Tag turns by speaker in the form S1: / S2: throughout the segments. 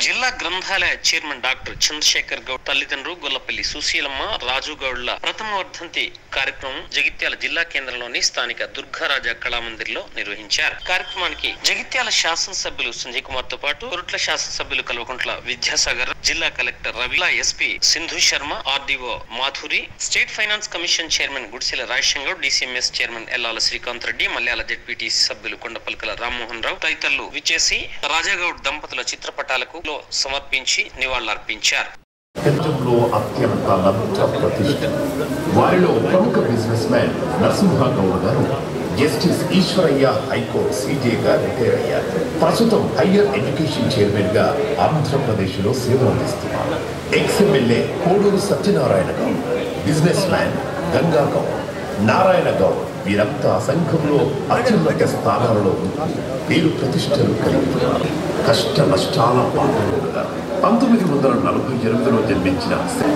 S1: జిల్లా గ్రంథాలయ chairman doctor Chandrasekhar Goud తల్లిదండ్రులు గొల్లపల్లి సుశీలమ్మ రాజు గౌడ్ల ప్రథమ వర్ధంతి కార్యక్రమం జగిత్యాల జిల్లా కేంద్రంలోని స్థానిక దుర్గారాజా కళామందిర్లో నిర్వహించారు కార్యక్రమానికి జగిత్యాల శాసనసభ్యులు సంజయ్ కుమార్ తో పాటు కొరుట్ల శాసనసభ్యులు కల్వకుంట్ల విద్యాసాగర్ జిల్లా కలెక్టర్ రవిలా SP Sindhu Sharma RDO Madhuri state finance commission chairman Gudisela Rajashamgoud DCMS chairman Ellala Srikanth Reddy Malyala ZPTC సభ్యులు కొండపల్కల రామ్మోహన్ రావు తదితరులు విచ్చేసి రాజాగౌడ్ దంపతుల చిత్రపటాలకు లో సమర్పించి నివాళులర్పించారు
S2: ప్రపంచంలో అత్యంత లబ్ధ ప్రతిష్ట వారిలో ప్రముఖ బిజినెస్ మ్యాన్ నరసింహగౌడ్ గారు జస్టిస్ ఈశ్వరయ్య హైకోర్టు సీజేగా రిటైర్ అయ్యారు ప్రస్తుతం హయ్యర్ ఎడ్యుకేషన్ చైర్మన్ గా ఆంధ్రప్రదేశ్ లో సేవలు అందిస్తున్నారు ex MLA Koduru Satyanarayana Goud business man Ganga Goud Narayana Goud వీరంతా సంఘంలో అత్యున్నత స్థానాలలో ఉంటూ పేరు ప్రతిష్టలు కలిగి ఉన్నారు కష్ట నష్టాల పాత్రలుగా పంతొమ్మిది వందల నలభై ఎనిమిదిలో జన్మించిన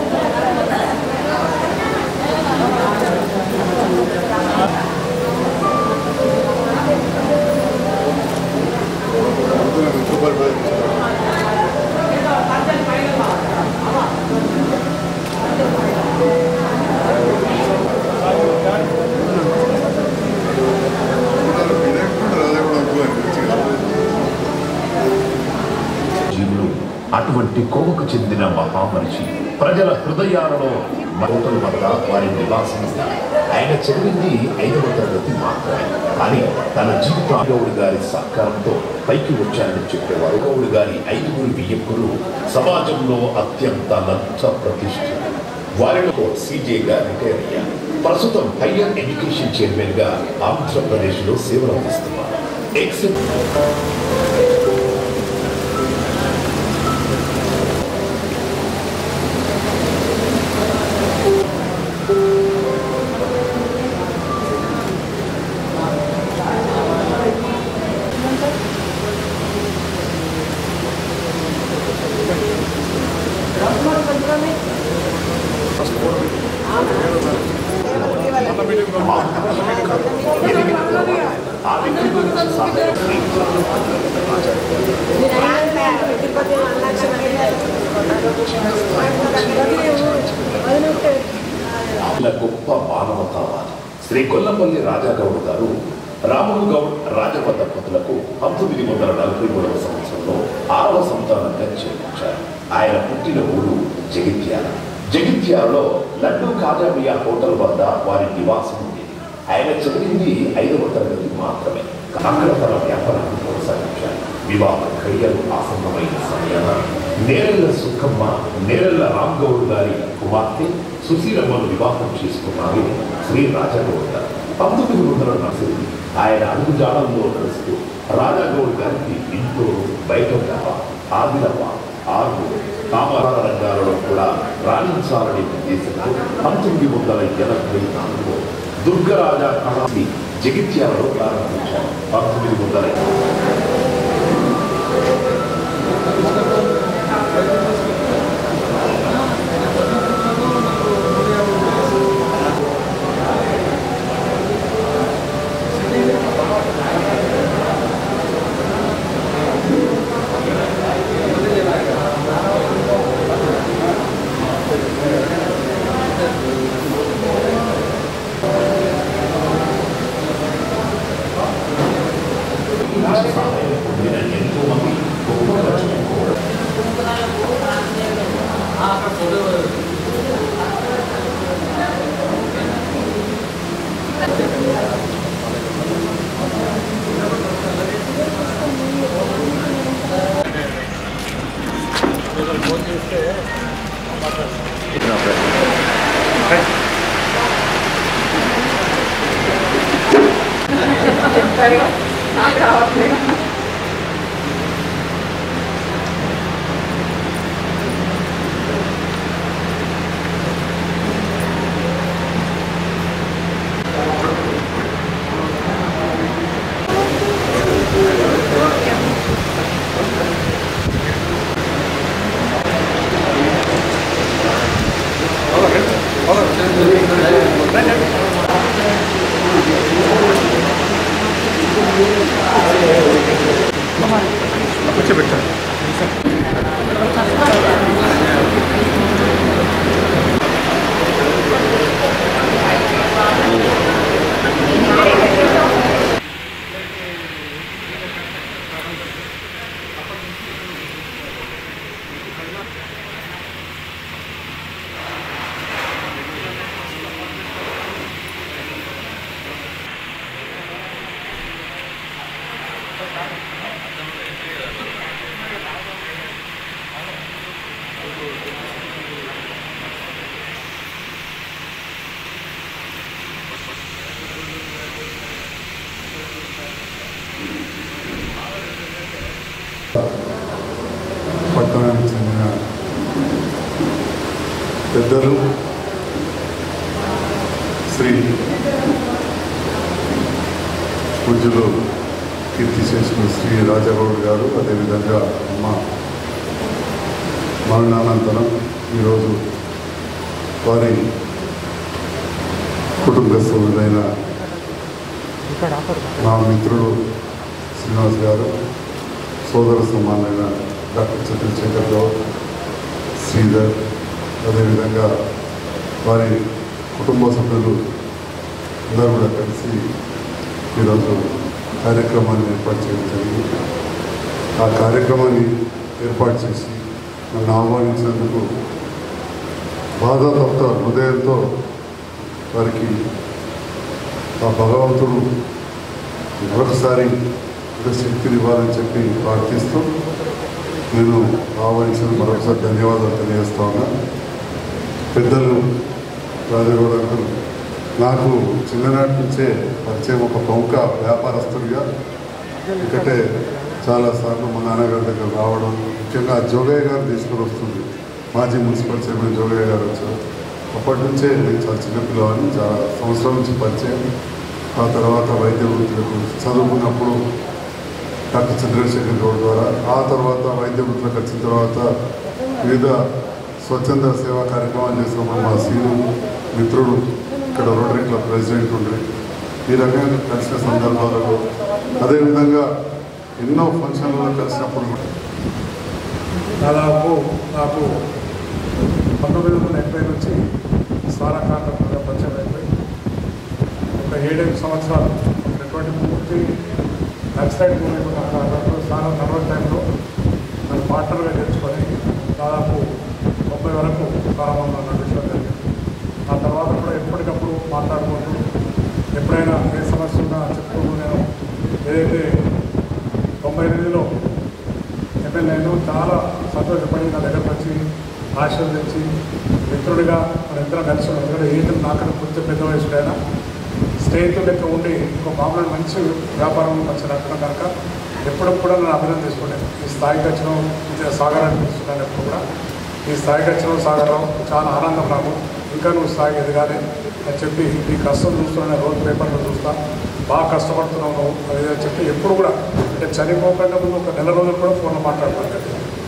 S2: జీవులు అటువంటి కోవకు చెందిన మహామనిషి ప్రజల హృదయాలలో మోటల వద్ద వారి నివాసం ఆయన చదివింది ఐదవ తరగతి మాత్రమే కానీ తన జీవిత గౌడి గారి సహకారంతో పైకి వచ్చారని చెప్పేవారు గౌడి గారి ఐదుగురు వియ్యకులు సమాజంలో అత్యంత లబ్ధ ప్రతిష్ఠ వారిలో సీజేగా రిటైర్ అయ్యారు ప్రస్తుతం హయ్యర్ ఎడ్యుకేషన్ చైర్మన్ గా ఆంధ్రప్రదేశ్ లో సేవలు అందిస్తున్నారు ఎక్సెప్ట్ ఆ వ్యక్తి గురించి సహాయం ఆమెల గొప్ప మానవతావాది శ్రీ కొల్లపల్లి రాజాగౌడ్ గారు రాములు గౌడ్ రాజప దంపతులకు పంతొమ్మిది వందల నలభై మూడవ సంవత్సరంలో ఆరవ సంతానంగా చేర్చారు ఆయన పుట్టిన ఊరు జగిత్యాల జగిత్యాలలో లడ్డు కాజామియా హోటల్ వద్ద వారి నివాసం ఉండేది ఆయన చదివింది ఐదవ తరగతి మాత్రమే అక్కడ తన వ్యాపారాన్ని కొనసాగించారు వివాహ క్రియలు ఆసన్నమైన సమయాన నేరెళ్ల సుఖమ్మ నేరెళ్ల రామ్గౌడ్ గారి కుమార్తె సుశీలమ్మను వివాహం చేసుకున్నారు శ్రీ రాజాగౌడ్ గారు పంతొమ్మిది వందల నలభై ఆయన అడుగుజాడంలో నడుస్తూ రాజాగౌడ్ గారికి ఇంట్లో బయట ఆదిలవ ఆరు కామరాల రంగాలలో కూడా రాణించాలని ఉద్దేశంతో పంతొమ్మిది వందల ఎనభై నాలుగులో దుర్గరాజా కళాన్ని జగిత్యాలలో ప్రారంభించారు పంతొమ్మిది వందల సహాయం పొందిన ఎంతో మంది గొప్పగా చెప్పుకోవడం
S3: Thank పట్టణానికి చెందిన పెద్దలు శ్రీ పూజ్యులు కీర్తిశేషులు శ్రీ రాజగౌడ్ గారు అదేవిధంగా అమ్మ మరణానంతరం ఈరోజు వారి కుటుంబస్తులైన నా మిత్రుడు శ్రీనివాస్ గారు సోదర సమానమైన డాక్టర్ చంద్రశేఖర్ గౌడ్ శ్రీధర్ అదేవిధంగా వారి కుటుంబ సభ్యులు అందరూ కూడా కలిసి ఈరోజు కార్యక్రమాన్ని ఏర్పాటు చేయడం జరిగింది ఆ కార్యక్రమాన్ని ఏర్పాటు చేసి నన్ను ఆహ్వానించినందుకు బాధాతప్త హృదయంతో వారికి ఆ భగవంతుడు మరొకసారి ఒక శక్తిని ఇవ్వాలని చెప్పి ప్రార్థిస్తూ నేను ఆహ్వానించిన మరొకసారి ధన్యవాదాలు తెలియజేస్తా ఉన్నా పెద్దలు రాజగౌడ గారు నాకు చిన్ననాటి నుంచే పరిచయం ఒక ప్రముఖ వ్యాపారస్తుడిగా ఎందుకంటే చాలాసార్లు మా నాన్నగారి దగ్గర రావడం ముఖ్యంగా జోగయ్య గారు తీసుకుని వస్తుంది మాజీ మున్సిపల్ చైర్మన్ జోగయ్య గారు వచ్చారు అప్పటి నుంచే నేను చాలా చిన్నపిల్లవాడిని చాలా సంవత్సరాల నుంచి పరిచయం ఆ తర్వాత వైద్య వృత్తులకు చదువుకున్నప్పుడు డాక్టర్ చంద్రశేఖర్ గౌడ్ ద్వారా ఆ తర్వాత వైద్య వృత్తులకు వచ్చిన తర్వాత వివిధ స్వచ్ఛంద సేవా కార్యక్రమాలు చేసినప్పుడు మా సీను మిత్రుడు ఇక్కడ రోటరీ క్లబ్ ప్రెసిడెంట్ ఉండే ఈ రకంగా కలిసిన సందర్భాలలో అదేవిధంగా ఎన్నో ఫంక్షన్లలో కలిసినప్పుడు కూడా
S4: దాదాపు నాకు పంతొమ్మిది వందల ఎనభై నుంచి సారాకాండంగా పరిచయం అయిపోయి ఒక ఏడెనిమిది సంవత్సరాలు ఎటువంటి పూర్తి వెబ్సైట్ మూమెంట్ ఉన్న కాలంలో సారా తర్వాత టైంలో నన్ను పార్ట్నర్గా చేర్చుకొని దాదాపు ముప్పై వరకు ప్రారంభంలో నడిపించడం జరిగింది ఆ తర్వాత కూడా ఎప్పటికప్పుడు మాట్లాడుకుంటూ ఎప్పుడైనా ఏ సమస్య ఉన్నా చెప్పుకుంటూ నేను ఏదైతే తొంభై ఎనిమిదిలో ఎమ్మెల్యేను చాలా సంతోషపడి నా దగ్గరకు వచ్చి ఆశీర్వదించి మిత్రుడిగా మన ఇద్దరం కలిసి ఉన్నాం ఎందుకంటే ఈత నాకన్నా కొంచెం పెద్ద వయసుడైనా స్నేహితుల లెక్క ఉండి ఒక మామూలు మంచి వ్యాపారం మంచి నడపడం కనుక ఎప్పుడప్పుడు నన్ను అభినందించుకున్నాను ఈ స్థాయికి వచ్చిన ఇంత సాగర్ అనిపిస్తున్నాను ఎప్పుడు కూడా ఈ స్థాయికి వచ్చిన సాగరం చాలా ఆనందం నాకు ఇంకా నువ్వు స్థాయికి ఎదగాలి అని చెప్పి నీ కష్టం చూస్తున్నా రోజు పేపర్లో చూస్తా బాగా కష్టపడుతున్నావు నువ్వు అది అని చెప్పి ఎప్పుడు కూడా అంటే చనిపోకుండా ముందు ఒక నెల రోజులు కూడా ఫోన్లో మాట్లాడుతున్నాను